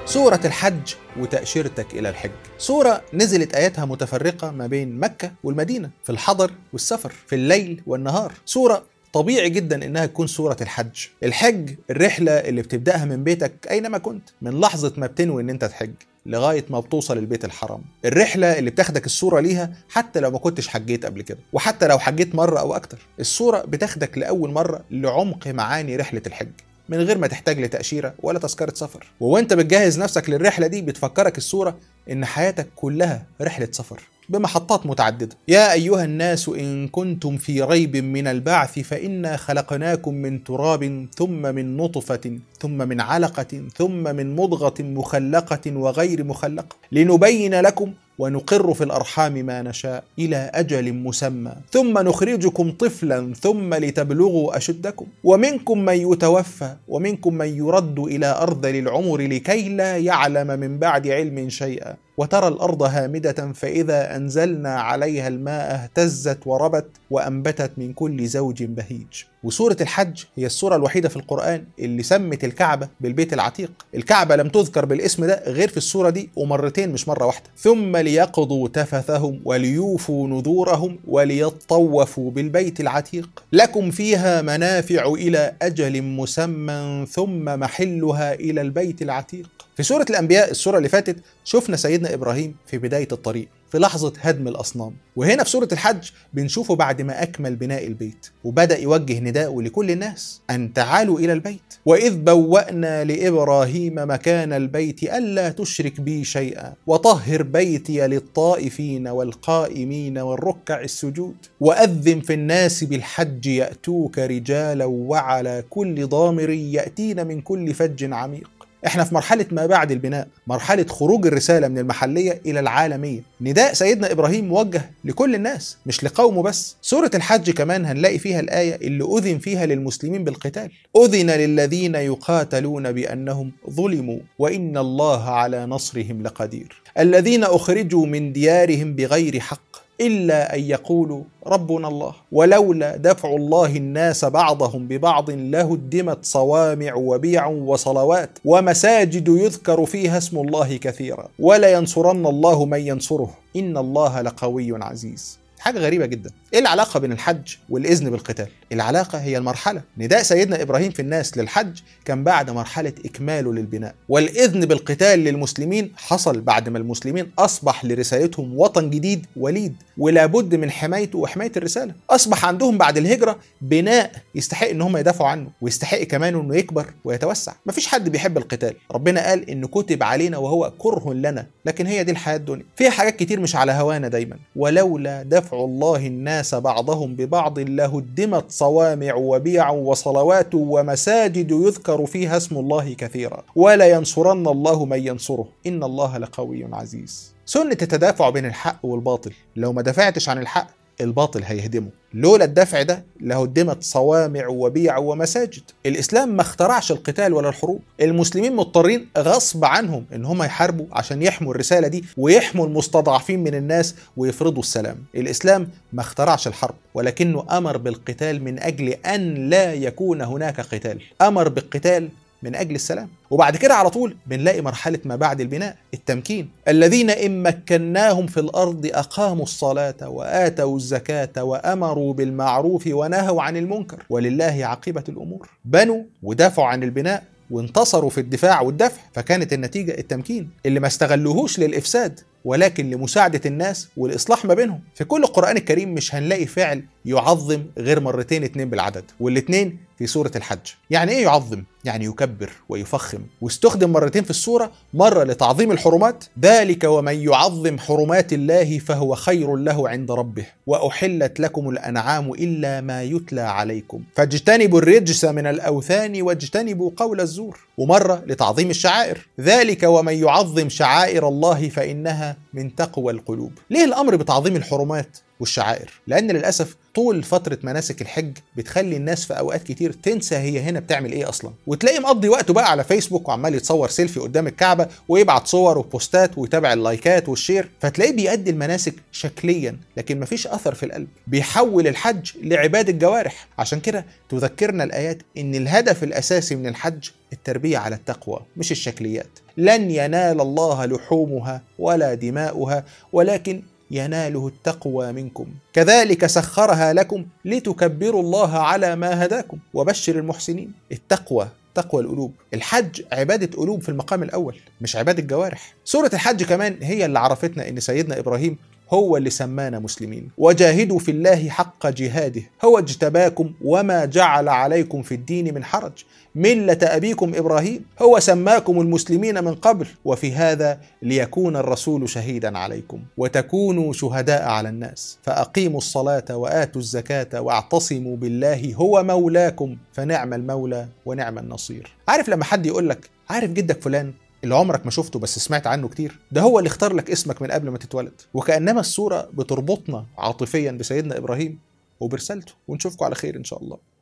سورة الحج وتأشيرتك إلى الحج سورة نزلت آياتها متفرقة ما بين مكة والمدينة في الحضر والسفر في الليل والنهار سورة طبيعي جدا انها تكون سورة الحج الحج الرحلة اللي بتبدأها من بيتك اينما كنت من لحظة ما بتنوي ان انت تحج لغاية ما بتوصل البيت الحرام الرحلة اللي بتاخدك الصورة ليها حتى لو ما كنتش حجيت قبل كده وحتى لو حجيت مرة أو أكتر الصورة بتاخدك لأول مرة لعمق معاني رحلة الحج من غير ما تحتاج لتأشيرة ولا تذكرة سفر ووانت بتجهز نفسك للرحلة دي بتفكرك الصورة إن حياتك كلها رحلة سفر بمحطات متعددة يا أيها الناس إن كنتم في ريب من البعث فإنا خلقناكم من تراب ثم من نطفة ثم من علقة ثم من مضغة مخلقة وغير مخلقة لنبين لكم ونقر في الارحام ما نشاء الى اجل مسمى ثم نخرجكم طفلا ثم لتبلغوا اشدكم ومنكم من يتوفى ومنكم من يرد الى ارذل العمر لكي لا يعلم من بعد علم شيئا وترى الارض هامده فاذا انزلنا عليها الماء اهتزت وربت وانبتت من كل زوج بهيج وسوره الحج هي السوره الوحيده في القران اللي سمت الكعبه بالبيت العتيق الكعبه لم تذكر بالاسم ده غير في السوره دي ومرتين مش مره واحده ثم ليقضوا تفثهم وليوفوا نذورهم وليطوفوا بالبيت العتيق لكم فيها منافع الى اجل مسمى ثم محلها الى البيت العتيق في سورة الأنبياء السورة اللي فاتت شفنا سيدنا إبراهيم في بداية الطريق في لحظة هدم الأصنام وهنا في سورة الحج بنشوفه بعد ما أكمل بناء البيت وبدأ يوجه نداءه لكل الناس أن تعالوا إلى البيت وإذ بوأنا لإبراهيم مكان البيت ألا تشرك بي شيئا وطهر بيتي للطائفين والقائمين والركع السجود وأذن في الناس بالحج يأتوك رجالا وعلى كل ضامر يأتين من كل فج عميق احنا في مرحلة ما بعد البناء مرحلة خروج الرسالة من المحلية إلى العالمية نداء سيدنا إبراهيم موجه لكل الناس مش لقومه بس سورة الحج كمان هنلاقي فيها الآية اللي أذن فيها للمسلمين بالقتال أذن للذين يقاتلون بأنهم ظلموا وإن الله على نصرهم لقدير الذين أخرجوا من ديارهم بغير حق إلا أن يقولوا ربنا الله ولولا دفع الله الناس بعضهم ببعض لهدمت صوامع وبيع وصلوات ومساجد يذكر فيها اسم الله كثيرا ولينصرن الله من ينصره إن الله لقوي عزيز حاجة غريبة جدا ايه العلاقة بين الحج والإذن بالقتال العلاقة هي المرحلة نداء سيدنا إبراهيم في الناس للحج كان بعد مرحلة إكماله للبناء والإذن بالقتال للمسلمين حصل بعد ما المسلمين أصبح لرسالتهم وطن جديد وليد ولا بد من حمايته وحماية الرسالة أصبح عندهم بعد الهجرة بناء يستحق إن هم يدافعوا عنه ويستحق كمان إنه يكبر ويتوسع مفيش حد بيحب القتال ربنا قال إنه كتب علينا وهو كره لنا لكن هي دي الحياة الدنيا فيها حاجات كتير مش على هوانا دايما ولولا دفع الله الناس بعضهم ببعض لهدمت صوامع وبيع وصلوات ومساجد يذكر فيها اسم الله كثيرا ولا ينصرن الله من ينصره إن الله لقوي عزيز سنة التدافع بين الحق والباطل لو ما دافعتش عن الحق الباطل هيهدمه لولا الدفع ده لهدمت صوامع وبيع ومساجد الإسلام ما اخترعش القتال ولا الحروب المسلمين مضطرين غصب عنهم إن هم يحاربوا عشان يحموا الرسالة دي ويحموا المستضعفين من الناس ويفرضوا السلام الإسلام ما اخترعش الحرب ولكنه أمر بالقتال من أجل أن لا يكون هناك قتال أمر بالقتال من اجل السلام وبعد كده على طول بنلاقي مرحله ما بعد البناء التمكين الذين ان مكناهم في الارض اقاموا الصلاه واتوا الزكاه وامروا بالمعروف ونهوا عن المنكر ولله عاقبه الامور بنوا ودافعوا عن البناء وانتصروا في الدفاع والدفع فكانت النتيجه التمكين اللي ما استغلوهوش للافساد ولكن لمساعدة الناس والإصلاح ما بينهم في كل القرآن الكريم مش هنلاقي فعل يعظم غير مرتين اتنين بالعدد والاتنين في سورة الحج يعني ايه يعظم؟ يعني يكبر ويفخم واستخدم مرتين في السورة مرة لتعظيم الحرمات ذلك ومن يعظم حرمات الله فهو خير له عند ربه وأحلت لكم الأنعام إلا ما يتلى عليكم فاجتنبوا الرجس من الأوثان واجتنبوا قول الزور ومرة لتعظيم الشعائر ذلك ومن يعظم شعائر الله فإنها من تقوى القلوب ليه الأمر بتعظيم الحرمات والشعائر لان للاسف طول فتره مناسك الحج بتخلي الناس في اوقات كتير تنسى هي هنا بتعمل ايه اصلا وتلاقي مقضي وقته بقى على فيسبوك وعمال يتصور سيلفي قدام الكعبه ويبعت صور وبوستات ويتابع اللايكات والشير فتلاقيه بيأدي المناسك شكليا لكن مفيش اثر في القلب بيحول الحج لعباده جوارح عشان كده تذكرنا الايات ان الهدف الاساسي من الحج التربيه على التقوى مش الشكليات لن ينال الله لحومها ولا دماؤها ولكن يناله التقوى منكم كذلك سخرها لكم لتكبروا الله على ما هداكم وبشر المحسنين التقوى تقوى القلوب الحج عبادة قلوب في المقام الأول مش عبادة جوارح سورة الحج كمان هي اللي عرفتنا إن سيدنا إبراهيم هو اللي سمانا مسلمين وجاهدوا في الله حق جهاده هو اجتباكم وما جعل عليكم في الدين من حرج ملة أبيكم إبراهيم هو سماكم المسلمين من قبل وفي هذا ليكون الرسول شهيدا عليكم وتكونوا شهداء على الناس فأقيموا الصلاة وآتوا الزكاة واعتصموا بالله هو مولاكم فنعم المولى ونعم النصير عارف لما حد يقول لك عارف جدك فلان اللي عمرك ما شفته بس سمعت عنه كتير ده هو اللي اختار لك اسمك من قبل ما تتولد وكأنما الصورة بتربطنا عاطفيا بسيدنا إبراهيم وبرسالته ونشوفكم على خير إن شاء الله